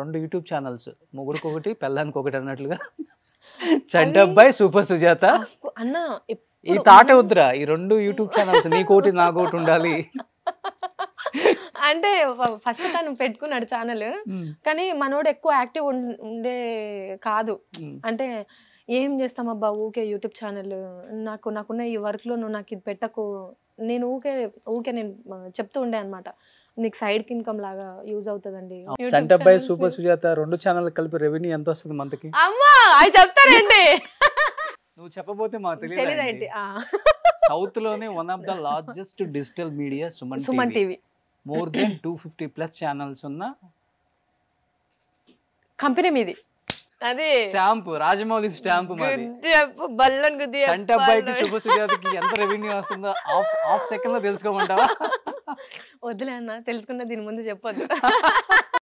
రెండు YouTube channels మొగుడికి ఒకటి పెళ్ళానికి ఒకటి అన్నట్లుగా చంటబ్బాయి సూపర్ సుజాత అన్న ఈ ఎప్పుడు- తాటే వద్దురా ఈ రెండు యూట్యూబ్ ఛానల్స్ నీకోటి నాకోటి ఉండాలి అంటే ఫస్ట్ తను పెట్టుకున్నాడు ఛానల్ కానీ మనోడు ఎక్కువ యాక్టివ్ ఉండే కాదు ఉమ్. అంటే ఏం చేస్తామబ్బా ఊకే యూట్యూబ్ ఛానల్ నాకు నాకున్న ఈ వర్క్ లో నువ్వు నాకు ఇది పెట్టకు నేను ఊకే ఊకే నేను ఆ, చెప్తూ ఉండే అనమాట నీకు సైడ్ ఇన్కమ్ లాగా యూజ్ అవుతుందండి YouTube చంటబ్బాయి channels సూపర్ ని- సుజాత రెండు ఛానల్ కలిపి రెవెన్యూ ఎంత వస్తుంది మంతకి అమ్మా అవి చెప్తారేంటి నువ్వు చెప్పబోతే మాకు తెలియదేంటి తెలియదు సౌత్ లోనే one of the largest digital media Suman Suman TV more than two fifty plus channels ఉన్న కంపెనీ మీది అది స్టాంప్ రాజమౌళి స్టాంప్ మాది గుద్ది చెప్పు, బల్లని గుద్ది చెప్పు, చంటబ్బాయికి బల్లని- శుభ సుజాతకి ఎంత రెవెన్యూ వస్తుందో హాఫ్ హాఫ్ సెకండ్ లో తెలుసుకోమంటావా వద్దులే అన్న తెలుసుకున్న దీని ముందు చెప్పొద్దు